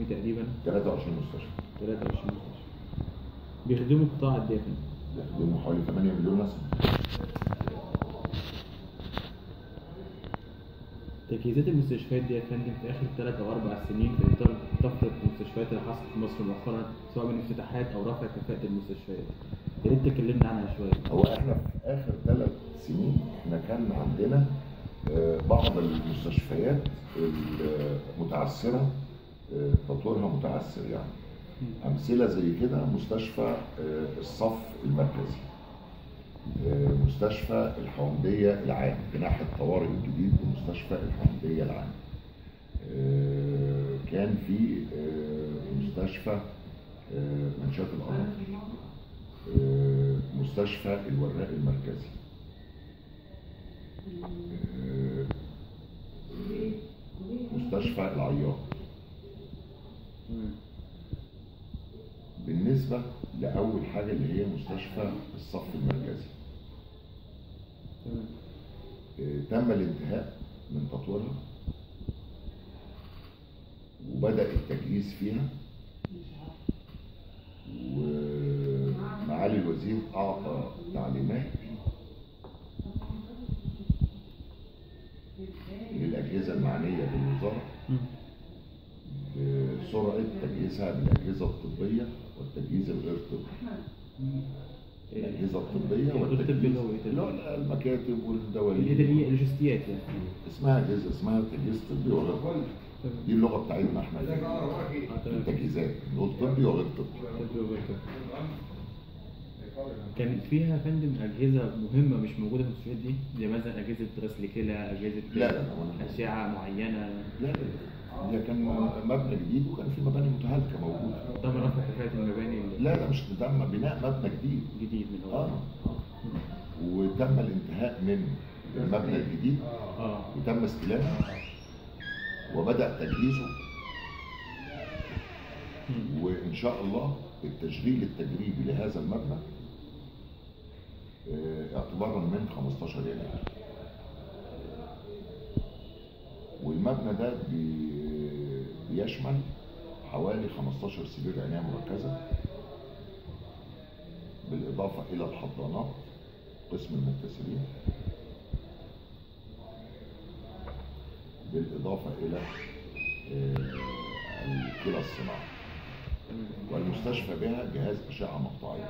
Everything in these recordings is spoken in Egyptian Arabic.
تقريبا 23 مستشفى 23 مستشفى بيخدموا قطاع قد ايه يا فندم؟ بيخدموا حوالي 8 مليون نسمة تجهيزات المستشفيات دي يا فندم في اخر ثلاث او اربع سنين في اطار طفره المستشفيات اللي حصلت في مصر مؤخرا سواء من افتتاحات او رفع كفاءه المستشفيات يا ريت تكلمنا عنها شويه هو احنا في اخر ثلاث سنين احنا كان عندنا آه، بعض المستشفيات المتعثره آه، تطويرها متعثر يعني امثله زي كده مستشفى آه، الصف المركزي آه، مستشفى الحومديه العام جناح الطوارئ الجديد بمستشفى الحومديه العام آه، كان في آه، مستشفى آه، منشاه القمر آه، مستشفى الوراق المركزي آه، مستشفى العياط تمام بالنسبة لأول حاجة اللي هي مستشفى الصف المركزي تمام آه، تم الانتهاء من تطويرها وبدأ التجهيز فيها ومعالي الوزير أعطى تعليمات للأجهزة المعنية بالوزارة مم. بسرعة تجهيزها بالأجهزة الطبية والتجهيز الغير طبي. الأجهزة الطبية الغير طبي والتجهيز اللي هو إيه اللي هو المكاتب اللي هي والدواليب اللوجستيات يعني اسمها أجهزة اسمها تجهيز طبي وغير طبي تمام دي اللغة بتاعتنا احنا في آه، في تمام التجهيزات نقول طبي وغير طبي طبي وغير طبي. كان فيها يا فندم اجهزه مهمه مش موجوده في المستشفيات دي زي مثلا اجهزه غسل كلى اجهزه لا، لا، لا، ولا- اشعه معينه لا لا هي كان مبنى جديد وكان في مباني متهالكة موجودة تم رفع كفاءه المباني لا لا مش ده بناء مبنى جديد الجديد من هو اه آه. وتم الانتهاء من المبنى الجديد اه وتم استلامه وبدأ تجهيزه مم. وإن شاء الله التشغيل التجريبي لهذا المبنى آه، اعتبارا من 15 يناير والمبنى ده بي- بيشمل حوالي 15 سرير عناية مركزة بالإضافة إلى الحضانات قسم المبتسرين بالإضافة إلى آه، الكلى الصناعي تمام والمستشفى بها جهاز أشعة مقطعية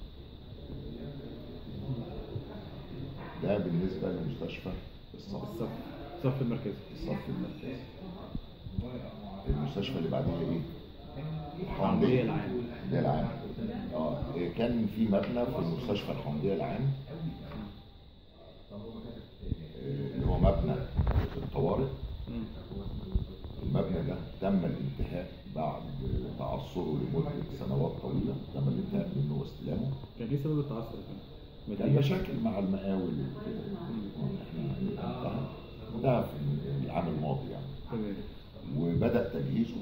ده بالنسبة لمستشفى الصف الصف الصف المركزي الصف المركزي المستشفى اللي بعديها ايه؟ الحمدية العام. ده العام اه إيه، كان في مبنى في المستشفى الحمدية العام إيه، اللي هو مبنى الطوارئ مم. المبنى ده تم الانتهاء بعد تعثره لمدة سنوات طويلة تم الانتهاء منه واستلامه كان ايه سبب التعثر يا فندم؟ كان مادياً؟ مشاكل مع المقاول وكده. احنا انتهى انتهى في العام الماضي يعني تمام وبدأ تجهيزه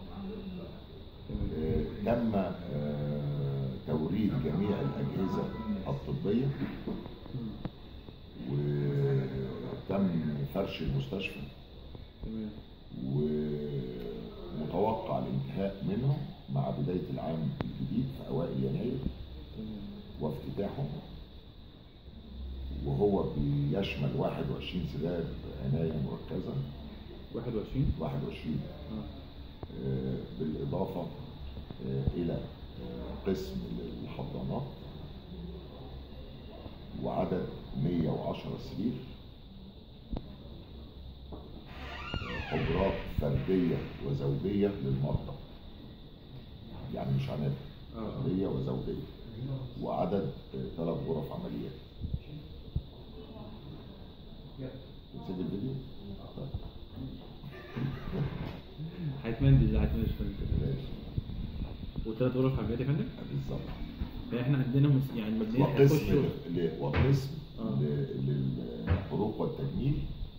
تمام آه، تم آه، توريد جميع الأجهزة الطبية مم. وتم فرش المستشفى تمام ومتوقع الانتهاء منه مع بداية العام الجديد في أوائل يناير تمام وافتتاحه وهو بيشمل 21 سداد عناية مركزة 21 21 اه آه، بالإضافة آه، إلى آه، قسم للحضانات وعدد 110 سرير آه، حجرات فردية وزوجية للمرضى يعني مش عنابر اه فردية وزوجية وعدد ثلاث غرف عمليات نسيب الفيديو؟ طيب. هيتمندج هيتمندج في فندم ماشي. وثلاث غرف عمليات يا فندم بالظبط يعني احنا عندنا مس... يعني مبنيين وقسم هيخشوا ل- وقسم آه. ل- للحروق والتجميل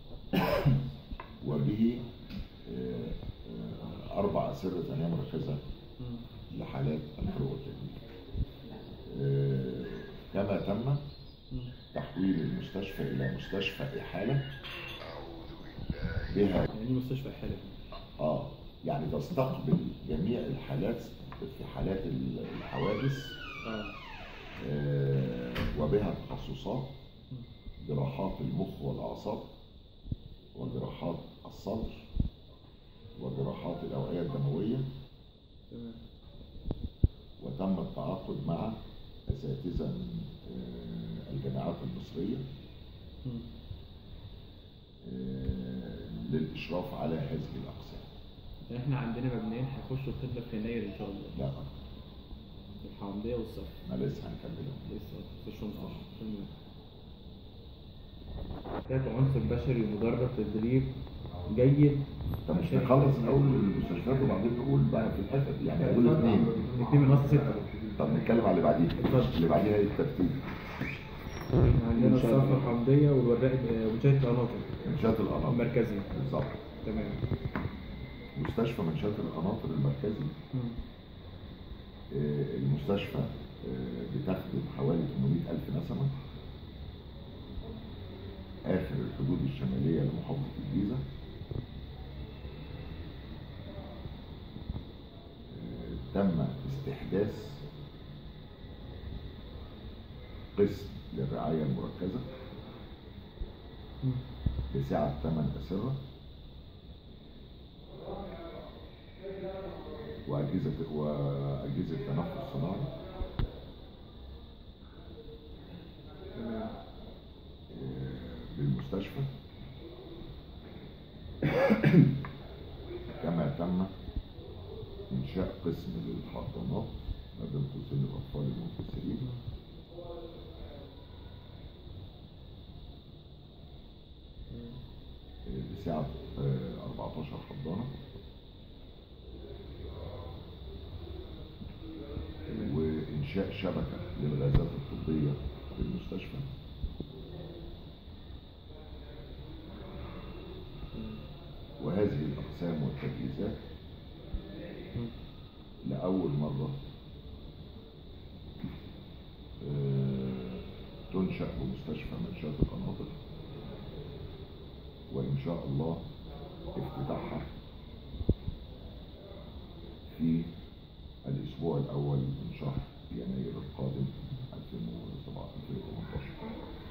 وبه آه، آه، أربع أسرة عناية مركزة مم. لحالات الحروق والتجميل آه، كما تم مم. تحويل المستشفى إلى مستشفى إحالة بها يعني دي مستشفى حالة آه يعني تستقبل جميع الحالات في حالات ال- الحوادث اه آه، وبها تخصصات جراحات المخ والأعصاب وجراحات الصدر وجراحات الأوعية الدموية تمام وتم التعاقد مع أساتذة من آه، الجامعات المصرية مم. آه، للإشراف على هذه الأقسام يعني احنا عندنا مبنيين هيخشوا الخدمة في يناير ان شاء الله لا الحومدية والصف ما لسه هنكملهم لسه تخشوا مصر تمام محتاج عنصر بشري مدرب تدريب جيد طب مش عشان- نخلص اول المستشفيات وبعدين نقول بقى في الاخر يعني دول اثنين الاثنين من اصل ستة طب نتكلم على اللي بعديه اتفضل. اللي بعديها ايه الترتيب عندنا الصف الحمدية والوراق ومنشأة القناطر منشات القناطر المركزي بالظبط تمام مستشفى منشات القناطر المركزي آه، المستشفى آه، بتخدم حوالي 800 ألف نسمة آخر الحدود الشمالية لمحافظة الجيزة آه، تم استحداث قسم للرعاية المركزة بسعة 8 أسرة وأجهزة وأجهزة تنفس صناعي تمام آه، للمستشفى كما تم إنشاء قسم للحضانات ما بين قوسين الأطفال المنكسرين آه، بسعة آه، 14 حضانة وإنشاء شبكة للغازات الطبية في المستشفى وهذه الأقسام والتجهيزات لأول مرة آه، تنشأ بمستشفى منشأة القناطر وإن شاء الله افتتاحها في الأسبوع الأول من شهر يناير القادم 2017 2018